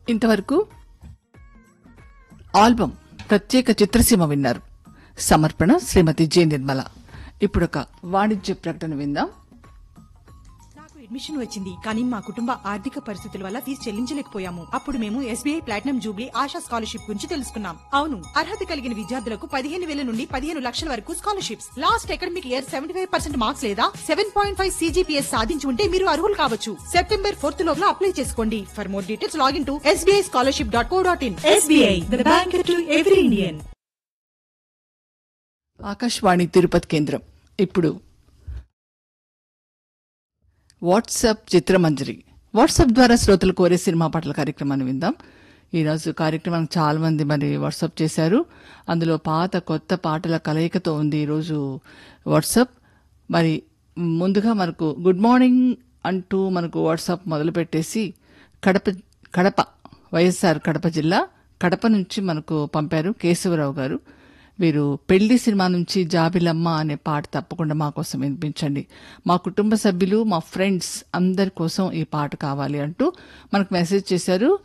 ఇంతవరకు ఆల్బమ్ ప్రత్యేక చిత్రసీమ విన్నారు సమర్పణ శ్రీమతి జె నిర్మల ఇప్పుడొక వాణిజ్య ప్రకటన విందాం నాకు అడ్మిషన్ వచ్చింది కానీ మా కుటుంబ ఆర్థిక పరిస్థితుల వల్ల ఫీజు చెల్లించలేకపోయాము అప్పుడు మేము SBI platinum jubilee Asha scholarship గురించి తెలుసుకున్నాం అవును అర్హత కలిగిన విద్యార్థులకు పదిహేను వేల నుండి పదిహేను లక్షల వరకు scholarships last academic year seventy five percent marks లేదా సెవెన్ పాయింట్ ఫైవ్ సీజీపీఎస్ సాధించి ఉంటే మీరు అర్హులు కావచ్చు సెప్టెంబర్ ఫోర్త్ లోపల అప్లై చేసుకోండి for more details login to SBI scholarship dot co dot in SBI the bank to every Indian Akashvani Tirupati కేంద్రం ఇప్పుడు వాట్సాప్ చిత్రమంజరి వాట్సాప్ ద్వారా శ్రోతలు కోరే సినిమా పాటల కార్యక్రమాన్ని విందాం ఈరోజు కార్యక్రమానికి చాలా మంది మరి వాట్సాప్ చేశారు అందులో పాత కొత్త పాటల కలయికతో ఉంది ఈరోజు వాట్సాప్ మరి ముందుగా మనకు గుడ్ మార్నింగ్ అంటూ మనకు వాట్సాప్ మొదలు పెట్టేసి కడప కడప వైఎస్ఆర్ కడప జిల్లా కడప నుంచి మనకు పంపారు కేశవరావు గారు వీరు పెళ్లి సినిమా నుంచి జాబిలమ్మ అనే పాట తప్పకుండా మా కోసం వినిపించండి మా కుటుంబ సభ్యులు మా ఫ్రెండ్స్ అందరి కోసం ఈ పాట కావాలి అంటూ మనకు మెసేజ్ చేశారు